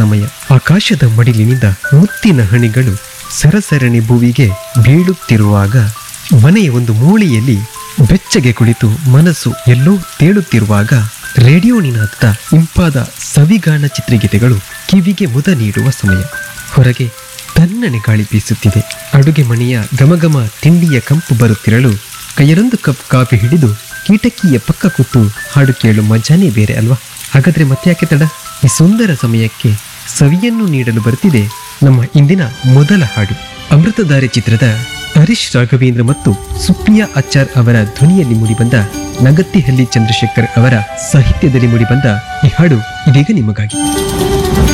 ಸಮಯ ಆಕಾಶದ ಮಡಿಲಿನಿಂದ ಮುತ್ತಿನ ಹಣಿಗಳು ಸರಸರಣಿ ಭುವಿಗೆ ಬೀಳುತ್ತಿರುವಾಗ ಮನೆಯ ಒಂದು ಮೂಲೆಯಲ್ಲಿ ಬೆಚ್ಚಗೆ ಕುಳಿತು ಮನಸ್ಸು ಎಲ್ಲೋ ತೇಳುತ್ತಿರುವಾಗ ರೇಡಿಯೋ ನಿನಾದ ಇಂಪಾದ ಸವಿಗಾನ ಚಿತ್ರಗೀತೆಗಳು ಕಿವಿಗೆ ಮುದ ನೀಡುವ ಸಮಯ ಹೊರಗೆ ತನ್ನನೆ ಗಾಳಿ ಬೀಸುತ್ತಿದೆ ಅಡುಗೆ ಮನೆಯ ಘಮಘಮ ತಿಂಡಿಯ ಕಂಪು ಬರುತ್ತಿರಲು ಕೈಯರೊಂದು ಕಪ್ ಕಾಫಿ ಹಿಡಿದು ಕೀಟಕಿಯ ಪಕ್ಕ ಕೂತು ಹಾಡು ಕೇಳು ಮಜಾನೇ ಬೇರೆ ಅಲ್ವಾ ಹಾಗಾದ್ರೆ ಮತ್ತೆ ಯಾಕೆ ತಡ ಈ ಸುಂದರ ಸಮಯಕ್ಕೆ ಸವಿಯನ್ನು ನೀಡಲು ಬರ್ತಿದೆ ನಮ್ಮ ಇಂದಿನ ಮೊದಲ ಹಾಡು ಅಮೃತಧಾರೆ ಚಿತ್ರದ ಹರೀಶ್ ರಾಘವೇಂದ್ರ ಮತ್ತು ಸುಪ್ರಿಯಾ ಆಚಾರ್ ಅವರ ಧ್ವನಿಯಲ್ಲಿ ಮೂಡಿಬಂದ ನಗತ್ತಿಹಳ್ಳಿ ಚಂದ್ರಶೇಖರ್ ಅವರ ಸಾಹಿತ್ಯದಲ್ಲಿ ಮೂಡಿಬಂದ ಈ ಹಾಡು ಇದೀಗ ನಿಮಗಾಗಿ